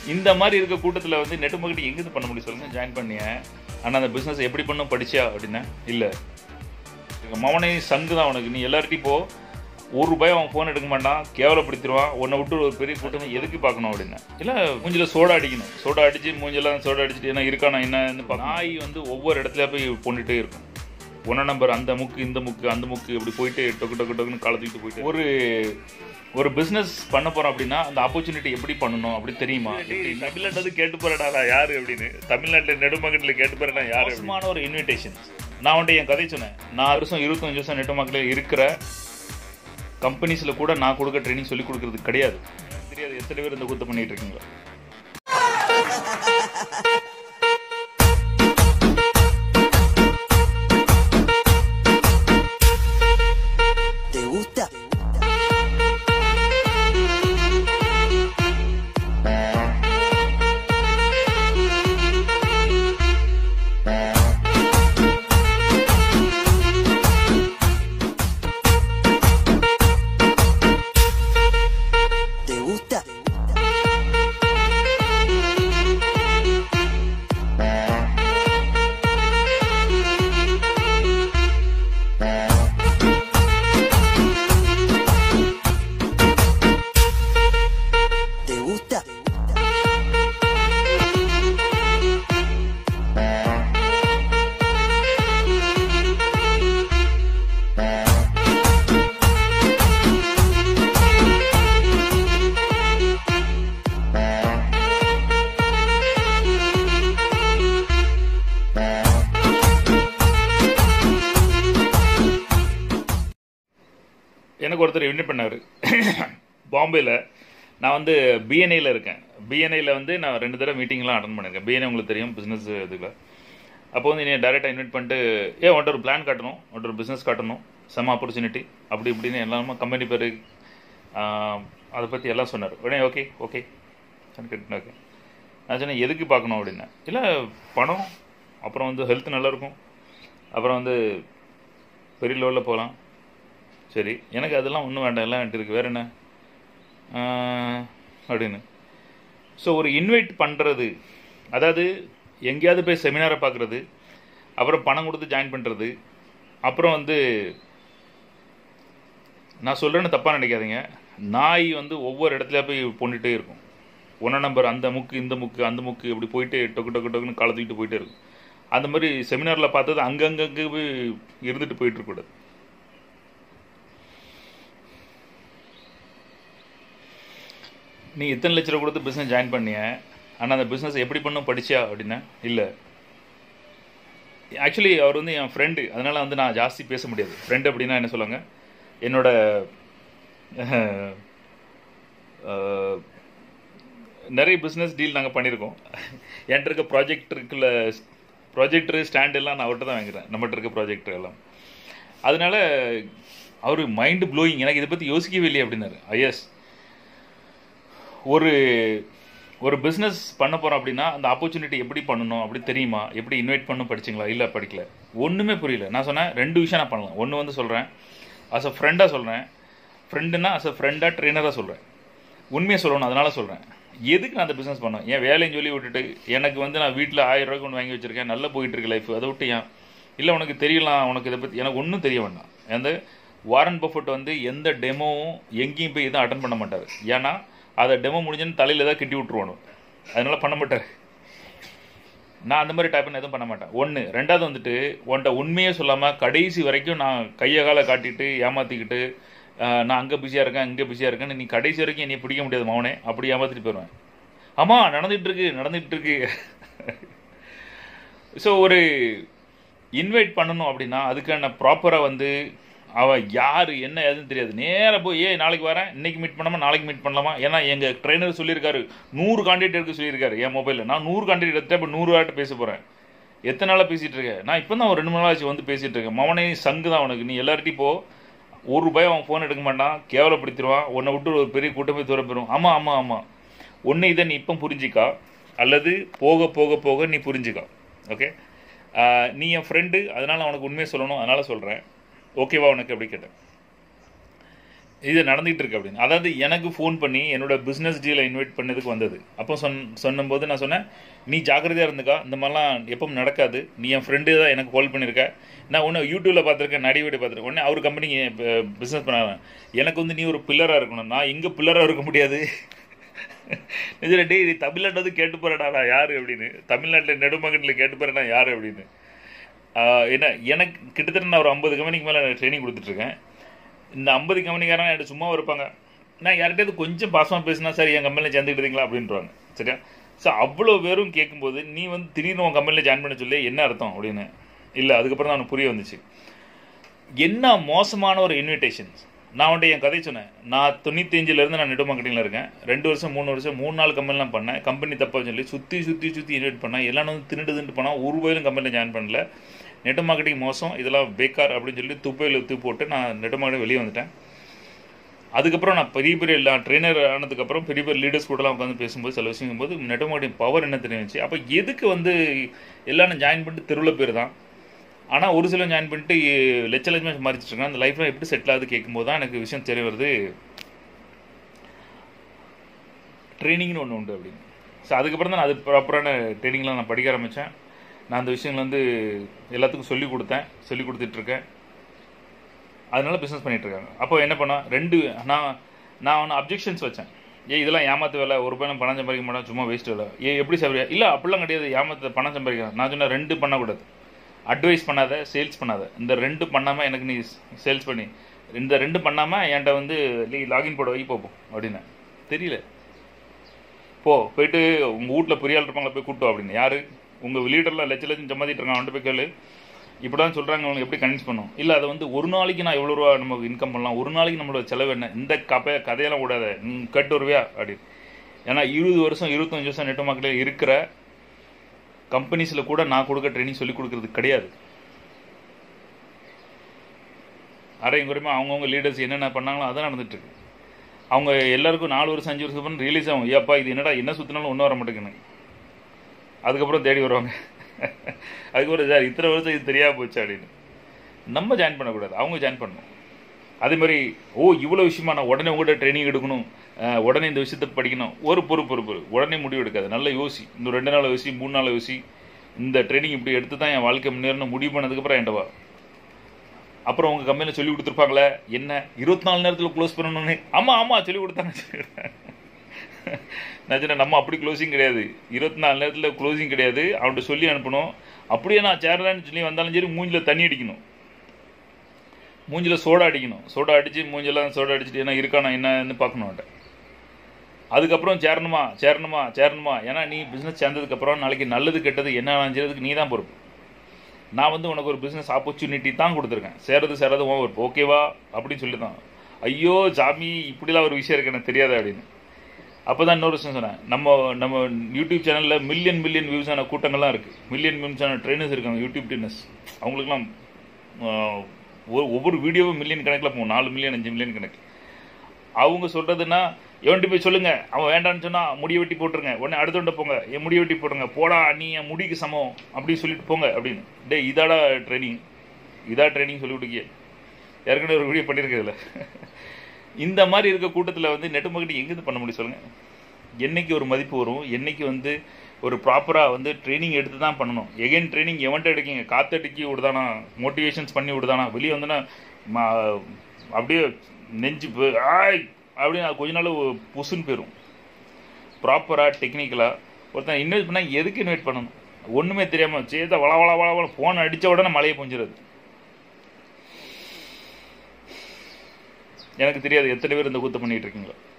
இந்த மாதிரி இருக்க கூட்டத்தில் வந்து நெட் மார்க்கெட்டிங் எங்கேருந்து பண்ண முடியும் சொல்லுங்க ஜாயின் பண்ணியேன் ஆனால் அந்த பிஸ்னஸ் எப்படி பண்ணும் படிச்சியா அப்படின்னா இல்லை மவனே சங்கு தான் உனக்கு நீ எல்லார்ட்டையும் போ ஒரு ரூபாய் அவன் ஃபோன் எடுக்க மாட்டான் கேவலப்படுத்திடுவான் உன்னை விட்டு ஒரு பெரிய கூட்டம் எதுக்கு பார்க்கணும் அப்படின்னா இல்லை மூஞ்சில சோடா அடிக்கணும் சோடா அடிச்சு மூஞ்செல்லாம் சோடா அடிச்சுட்டு என்ன இருக்கானா என்னன்னு பார்க்க நாய் வந்து ஒவ்வொரு இடத்துல போய் கொண்டுட்டே இருக்கும் ஒன்றை நம்பர் அந்த முக்கு இந்த முக்கு அந்த முக்கு இப்படி போயிட்டு டொக்கு டொக்கு டொக்குன்னு காலை தூக்கிட்டு போயிட்டு ஒரு ஒரு பிஸ்னஸ் பண்ண போறோம் அப்படின்னா அந்த ஆப்பர்ச்சுனிட்டி எப்படி பண்ணணும் அப்படி தெரியுமா தமிழ்நாட்டில் வந்து கேட்டு போறடா நான் யாரு அப்படின்னு தமிழ்நாட்டில் நெடுமகட்டில் கேட்டு போறடா யாரு மோசமான ஒரு இன்விடேஷன் நான் வந்துட்டு என் கதை சொன்னேன் நான் வருஷம் இருபத்தஞ்சு வருஷம் நெடுமக்களில் இருக்கிற கம்பெனிஸில் கூட நான் கொடுக்க ட்ரைனிங் சொல்லி கொடுக்கறது கிடையாது தெரியாது எத்தனை பேர் இந்த கூத்து பண்ணிட்டு இருக்கீங்களா ¿Te gusta? ¿Te gusta? ¿Te gusta? எனக்கு ஒருத்தர் இன்வைட் பண்ணார் பாம்பேயில் நான் வந்து பிஎன்ஐயில் இருக்கேன் பிஎன்ஐயில் வந்து நான் ரெண்டு தடவை மீட்டிங்லாம் அட்டன் பண்ணியிருக்கேன் பிஎன்ஐ உங்களுக்கு தெரியும் பிஸ்னஸ் இதுல அப்போ வந்து என்னை டேரெக்டாக இன்வைட் பண்ணிட்டு ஏ உன்ட்ட ஒரு பிளான் காட்டணும் உன்ட்ட ஒரு பிஸ்னஸ் காட்டணும் செம ஆப்பர்ச்சுனிட்டி அப்படி இப்படின்னு எல்லாமே கம்பெனி பேர் அதை பற்றி எல்லாம் சொன்னார் உடனே ஓகே ஓகே கேட்டேன் ஓகே நான் சொன்னேன் எதுக்கு பார்க்கணும் அப்படின்னேன் இல்லை பணம் அப்புறம் வந்து ஹெல்த் நல்லாயிருக்கும் அப்புறம் வந்து பெரிய லெவலில் போகலாம் சரி எனக்கு அதெல்லாம் ஒன்றும் வேண்டாம் எல்லாம் என்கிட்ட இருக்கு வேற என்ன ஆஹ், அப்படின்னு ஸோ ஒரு இன்வைட் பண்ணுறது அதாவது எங்கேயாவது போய் செமினாரை பார்க்குறது அப்புறம் பணம் கொடுத்து ஜாயின் பண்ணுறது அப்புறம் வந்து நான் சொல்கிறேன்னு தப்பாக நினைக்காதீங்க நாய் வந்து ஒவ்வொரு இடத்துல போய் பொண்ணுட்டே இருக்கும் ஒன்றை நம்பர் அந்த முக்கு இந்த முக்கு அந்த முக்கு இப்படி போயிட்டு டொக்கு டொக்கு டொக்குன்னு காலை தூக்கிட்டு போயிட்டே இருக்கும் அந்த மாதிரி செமினாரில் பார்த்தது அங்கங்கங்கே போய் இருந்துட்டு போயிட்டு இருக்கக்கூடாது நீ இத்தனை லட்ச ரூபா கொடுத்து பிஸ்னஸ் ஜாயின் பண்ணிய ஆனால் அந்த பிஸ்னஸ் எப்படி பண்ணும் படிச்சியா அப்படின்னா இல்லை ஆக்சுவலி அவர் வந்து என் ஃப்ரெண்டு அதனால வந்து நான் ஜாஸ்தி பேச முடியாது ஃப்ரெண்டு அப்படின்னா என்ன சொல்லுவாங்க என்னோட அஹ், அஹ், நிறைய பிஸ்னஸ் டீல் நாங்கள் பண்ணியிருக்கோம் என்கிட்ட இருக்க ப்ராஜெக்ட் இருக்குல்ல ப்ராஜெக்டரு ஸ்டாண்ட் எல்லாம் நான் அவர்கிட்ட தான் வாங்குறேன் நம்மகிட்ட இருக்க ப்ராஜெக்டர் எல்லாம் அதனால அவர் மைண்டு ப்ளோயிங் எனக்கு இதை பற்றி யோசிக்கவே இல்லையே அப்படின்னாரு ஐஎஸ் ஒரு ஒரு பிஸ்னஸ் பண்ண போகிறோம் அப்படின்னா அந்த ஆப்பர்ச்சுனிட்டி எப்படி பண்ணணும் அப்படி தெரியுமா எப்படி இன்வைட் பண்ணணும் படிச்சிங்களா இல்லை படிக்கல ஒன்றுமே புரியல நான் சொன்னேன் ரெண்டு விஷயம் நான் பண்ணலாம் ஒன்று வந்து சொல்கிறேன் அஸ் அ ஃப்ரெண்டாக சொல்கிறேன் ஃப்ரெண்டுன்னா அஸ் அ ஃப்ரெண்டாக ட்ரெயினராக சொல்கிறேன் உண்மையை சொல்லணும் அதனால சொல்கிறேன் எதுக்கு நான் அந்த பிஸ்னஸ் பண்ணேன் என் வேலையும் சொல்லி விட்டுட்டு எனக்கு வந்து நான் வீட்டில் ஆயிரம் ரூபாய்க்கு ஒன்று வாங்கி வச்சிருக்கேன் நல்லா போயிட்டு இருக்கு லைஃப் அதை விட்டு ஏன் இல்லை உனக்கு தெரியலாம் உனக்கு இதை பற்றி எனக்கு ஒன்றும் தெரிய வேண்டாம் அந்த வாரன் பஃபட் வந்து எந்த டெமோவும் எங்கேயும் போய் எதுவும் அட்டன் பண்ண மாட்டார் ஏன்னா அதை டெமோ முடிஞ்சுன்னு தலையில் தான் கிட்டி விட்ருவானு அதனால பண்ண மாட்டார் நான் அந்த மாதிரி டைப் எதுவும் பண்ண மாட்டேன் ஒன்று ரெண்டாவது வந்துட்டு உன்ட்ட உண்மையே சொல்லாமல் கடைசி வரைக்கும் நான் கையை காலை காட்டிட்டு ஏமாற்றிக்கிட்டு நான் அங்கே பிஸியாக இருக்கேன் இங்கே பிஸியாக இருக்கேன்னு நீ கடைசி வரைக்கும் என்னை பிடிக்க முடியாது மவனே அப்படி ஏமாற்றிட்டு போயிடுவேன் ஆமாம் நடந்துட்டு இருக்கு நடந்துட்டு இருக்கு ஸோ ஒரு இன்வைட் பண்ணணும் அப்படின்னா அதுக்கான ப்ராப்பராக வந்து அவன் யார் என்ன ஏதுன்னு தெரியாது நேராக போய் ஏய் நாளைக்கு வரேன் இன்னைக்கு மீட் பண்ணாமா நாளைக்கு மீட் பண்ணலாமா ஏன்னா எங்கள் ட்ரெயினர் சொல்லியிருக்காரு நூறு காண்டிடேட் எடுக்க சொல்லியிருக்காரு என் மொபைலில் நான் நூறு காண்டிடேட் எடுத்தேன் இப்போ நூறு ஆட்டு பேச போகிறேன் எத்தனை நாளாக பேசிகிட்டு இருக்கேன் நான் இப்போ தான் ஒரு ரெண்டு மூணு நாளாச்சு வந்து பேசிகிட்டு இருக்கேன் மவனே சங்கு தான் உனக்கு நீ எல்லார்ட்டையும் போ ஒரு ரூபாய் அவன் ஃபோன் எடுக்க மாட்டான் கேவலப்படுத்திடுவான் உன்னை விட்டு ஒரு பெரிய கூட்டமே தூரம் போயிடும் ஆமாம் ஆமாம் ஆமாம் ஒன்று இதை நீ இப்போ புரிஞ்சிக்கா அல்லது போக போக போக நீ புரிஞ்சுக்கா ஓகே நீ என் ஃப்ரெண்டு அதனால் உனக்கு உண்மையை சொல்லணும் அதனால் சொல்கிறேன் ஓகேவா உனக்கு அப்படி கேட்டேன் இது நடந்துகிட்டு இருக்கு அப்படின்னு அதாவது எனக்கு ஃபோன் பண்ணி என்னோட பிஸ்னஸ் டீலை இன்வைட் பண்ணதுக்கு வந்தது அப்போ சொன் சொன்னும்போது நான் சொன்னேன் நீ ஜாக்கிரதையாக இருந்துக்கா இந்த மாதிரிலாம் எப்பவும் நடக்காது நீ என் ஃப்ரெண்டு தான் எனக்கு கால் பண்ணியிருக்க நான் ஒன்று யூடியூப்பில் பார்த்துருக்கேன் நடி வீடு பார்த்துருக்கேன் உடனே அவர் கம்பெனிக்கு பிஸ்னஸ் பண்ண எனக்கு வந்து நீ ஒரு பில்லராக இருக்கணும் நான் இங்கே பில்லராக இருக்க முடியாது நிஜம் டேய் நீ தமிழ்நாட்டில் வந்து கேட்டு போகிறேடா நான் யார் அப்படின்னு தமிழ்நாட்டில் நெடுமகட்டில் கேட்டு போகிறேன் நான் யார் அப்படின்னு ஆஹ் என்ன எனக்கு கிட்டத்தட்ட நான் ஒரு ஐம்பது கம்பெனிக்கு மேலே ட்ரைனிங் கொடுத்துட்ருக்கேன் இந்த ஐம்பது கம்பெனிக்காரன் என்கிட்ட சும்மா இருப்பாங்க நான் யார்கிட்டயாவது கொஞ்சம் பாசமாக பேசினா சார் என் கம்பெனியில் சேர்ந்துக்கிட்டீங்களா அப்படின்றாங்க சரியா ஸோ அவ்வளோ பேரும் கேட்கும்போது நீ வந்து திடீர்னு உன் கம்பெனியில் ஜாயின் பண்ண சொல்லி என்ன அர்த்தம் அப்படின்னு இல்லை அதுக்கப்புறம் தான் எனக்கு புரிய வந்துச்சு என்ன மோசமான ஒரு இன்விடேஷன்ஸ் நான் வந்துட்டு என் கதை சொன்னேன் நான் தொண்ணூத்தஞ்சிலேருந்து நான் நெட் மார்க்கெட்டிங்கில் இருக்கேன் ரெண்டு வருஷம் மூணு வருஷம் மூணு நாலு கம்பெனிலாம் பண்ணேன் கம்பெனி தப்பாக சொல்லி சுற்றி சுற்றி சுற்றி இன்வைட் பண்ணேன் எல்லாம் வந்து தின்னுட்டு போனால் ஒரு ரூபாயிலும் கம்பெனியில் ஜாயின் பண்ணல நெட் மார்க்கெட்டிங் மோசம் இதெல்லாம் பேக்கார் அப்படின்னு சொல்லி துப்பையில் தூ போட்டு நான் நெட் மார்க்கெட்டிங் வெளியே வந்துட்டேன் அதுக்கப்புறம் நான் பெரிய பெரிய நான் ட்ரெயினர் ஆனதுக்கப்புறம் பெரிய பெரிய லீடர்ஸ் கூடலாம் உட்காந்து பேசும்போது சில விஷயம் போது நெட் மார்க்கெட்டிங் பவர் என்ன தெரிஞ்சிச்சு அப்போ எதுக்கு வந்து எல்லாரும் ஜாயின் பண்ணிட்டு தெருவில் பேர் தான் ஆனால் ஒரு சிலர் ஜாயின் பண்ணிட்டு லட்ச லட்சமாக மாறிச்சிட்டு இருக்காங்க அந்த லைஃப்லாம் எப்படி செட்டில் ஆகுது கேட்கும்போது தான் எனக்கு விஷயம் தெரிய வருது ட்ரைனிங்னு ஒன்று உண்டு அப்படின்னு ஸோ அதுக்கப்புறம் தான் நான் அது ப்ராப்பரான ட்ரைனிங்லாம் நான் படிக்க ஆரம்பித்தேன் நான் அந்த விஷயங்கள் வந்து எல்லாத்துக்கும் சொல்லி கொடுத்தேன் சொல்லி கொடுத்துட்ருக்கேன் அதனால பிஸ்னஸ் பண்ணிட்டு இருக்காங்க அப்போ என்ன பண்ணா ரெண்டு நான் நான் ஒன்று அப்ஜெக்ஷன்ஸ் வச்சேன் ஏ இதெல்லாம் ஏமாத்து வேலை ஒரு பணம் பணம் சம்பாதிக்க மாட்டோம் சும்மா வேஸ்ட் வேலை ஏ எப்படி சம்பரியா இல்லை அப்படிலாம் கிடையாது ஏமாத்த பணம் சம்பாதிக்கலாம் நான் சொன்னேன் ரெண்டு பண்ணக்கூடாது அட்வைஸ் பண்ணாத சேல்ஸ் பண்ணாத இந்த ரெண்டு பண்ணாமல் எனக்கு நீ சேல்ஸ் பண்ணி இந்த ரெண்டு பண்ணாமல் என்கிட்ட வந்து நீ லாகின் போட வை போப்போம் அப்படின்னு தெரியல போ போயிட்டு உங்கள் வீட்டில் பெரிய ஆள் இருப்பாங்களா போய் கூப்பிட்டோம் அப்படின்னு யார் உங்கள் லீடரில் லட்ச லட்சம் சம்பாதிட்டு இருக்கான் அவன்கிட்ட போய் கேளு இப்படி தான் சொல்கிறாங்க அவங்க எப்படி கன்வின்ஸ் பண்ணும் இல்லை அதை வந்து ஒரு நாளைக்கு நான் எவ்வளோ ரூபா நமக்கு இன்கம் பண்ணலாம் ஒரு நாளைக்கு நம்மளோட செலவு என்ன இந்த கப்பை கதையெல்லாம் கூடாத நீ கட்டு வருவியா அப்படின்னு ஏன்னா இருபது வருஷம் இருபத்தஞ்சு வருஷம் நெட் மார்க்கெட்டில் இருக்கிற கம்பெனிஸில் கூட நான் கொடுக்க ட்ரைனிங் சொல்லி கொடுக்கறது கிடையாது அரையும் குறையுமா அவங்கவுங்க லீடர்ஸ் என்னென்ன பண்ணாங்களோ அதான் நடந்துட்டு இருக்கு அவங்க எல்லாருக்கும் நாலு வருஷம் அஞ்சு வருஷம் அப்புறம் ரிலீஸ் ஆகும் ஏப்பா இது என்னடா என்ன சுற்றினாலும் ஒன்றும் வர மாட்டேங்குன்னு அதுக்கப்புறம் தேடி வருவாங்க அதுக்கப்புறம் சார் இத்தனை வருஷம் இது தெரியாம போச்சு அப்படின்னு நம்ம ஜாயின் பண்ணக்கூடாது அவங்க ஜாயின் பண்ணணும் அதே மாதிரி ஓ இவ்வளோ விஷயமா நான் உடனே உங்கள்கிட்ட ட்ரைனிங் எடுக்கணும் அஹ், உடனே இந்த விஷயத்தை படிக்கணும் ஒரு பொறுப்பு பொறுப்பு உடனே முடிவு எடுக்காது நல்ல யோசி இந்த ரெண்டு நாள் யோசி மூணு நாள் யோசி இந்த ட்ரைனிங் இப்படி எடுத்து தான் என் வாழ்க்கை முன்னேறணும் முடிவு பண்ணதுக்கப்புறம் என்கிட்ட வா அப்புறம் உங்கள் கம்பெனியில் சொல்லி கொடுத்துருப்பாங்களே என்ன இருபத்தி நாலு நேரத்தில் க்ளோஸ் பண்ணணும்னு ஆமாம் ஆமாம் சொல்லி கொடுத்தாங்க சொல்லி கொடுத்தாங்க. நான் சொன்னேன் நம்ம அப்படி க்ளோசிங் கிடையாது இருபத்தி நாலு நேரத்தில் க்ளோசிங் கிடையாது அவன்கிட்ட சொல்லி அனுப்பணும் அப்படியே நான் சேரலான்னு சொல்லி வந்தாலும் சரி மூஞ்சில் தண்ணி அடிக்கணும் மூஞ்சில் சோடா அடிக்கணும் சோடா அடித்து மூஞ்செல்லாம் சோடா அடிச்சுட்டு என்ன இருக்கானா என்னன்னு பார்க்கணும் அவன்கிட்ட அதுக்கப்புறம் சேரணுமா சேரணுமா சேரணுமா ஏன்னா நீ பிஸ்னஸ் சேர்ந்ததுக்கப்புறம் நாளைக்கு நல்லது கெட்டது என்ன செய்யறதுக்கு நீ தான் பொறுப்பு நான் வந்து உனக்கு ஒரு பிஸ்னஸ் ஆப்பர்ச்சுனிட்டி தான் கொடுத்துருக்கேன் சேரது சேராது உன் பொறுப்பு ஓகேவா அப்படின்னு சொல்லி தான் ஐயோ சாமி இப்படிலாம் ஒரு விஷயம் இருக்கு எனக்கு தெரியாது அப்படின்னு அப்போ தான் இன்னொரு விஷயம் சொன்னேன் நம்ம நம்ம யூடியூப் சேனலில் மில்லியன் மில்லியன் வியூஸ் ஆன கூட்டங்கள்லாம் இருக்குது மில்லியன் வியூஸ் ஆன ட்ரெயினர்ஸ் இருக்காங்க யூடியூப் ட்ரெயினர்ஸ் அவங்களுக்குலாம் ஆஹ், ஒரு ஒவ்வொரு வீடியோவும் மில்லியன் கணக்கில் போகும் நாலு மில்லியன் அஞ்சு மில்லியன் கணக்கு அவங்க சொல்கிறதுன்னா எவன்ட்டு போய் சொல்லுங்க அவன் வேண்டான்னு சொன்னால் முடிய வெட்டி போட்டுருங்க உடனே அடுத்தவன்ட்ட போங்க என் முடிய வெட்டி போட்டுருங்க போடா நீ என் முடிக்கு சமம் அப்படின்னு சொல்லிட்டு போங்க அப்படின்னு டேய் இதாடா ட்ரைனிங் இதா ட்ரைனிங் சொல்லி கொடுக்கிய ஏற்கனவே ஒரு வீடியோ பண்ணியிருக்கிறதுல இந்த மாதிரி இருக்க கூட்டத்தில் வந்து நெட் மார்க்கெட்டிங் எங்கேருந்து பண்ண முடியும் சொல்லுங்கள் என்னைக்கு ஒரு மதிப்பு வரும் என்னைக்கு வந்து ஒரு ப்ராப்பராக வந்து ட்ரைனிங் எடுத்து தான் பண்ணணும் எகைன் ட்ரைனிங் எவன்ட்ட எடுக்கீங்க காத்தடிக்கி விடுதானா மோட்டிவேஷன்ஸ் பண்ணி விடுதானா வெளியே வந்தோன்னா ம- அப்படியே நெஞ்சு போ- ஆய் அப்படின்னு அது கொஞ்ச நாள் புசுன்னு போயிடும் ப்ராப்பராக டெக்னிக்கலாக ஒருத்தன் இன்வைட் பண்ணால் எதுக்கு இன்வைட் பண்ணணும் ஒன்றுமே தெரியாமல் சேத வள வள வள வள ஃபோன் அடித்த உடனே மழையை பொஞ்சிருது எனக்கு தெரியாது எத்தனை பேர் இந்த கூத்து பண்ணிட்டு இருக்கீங்களோ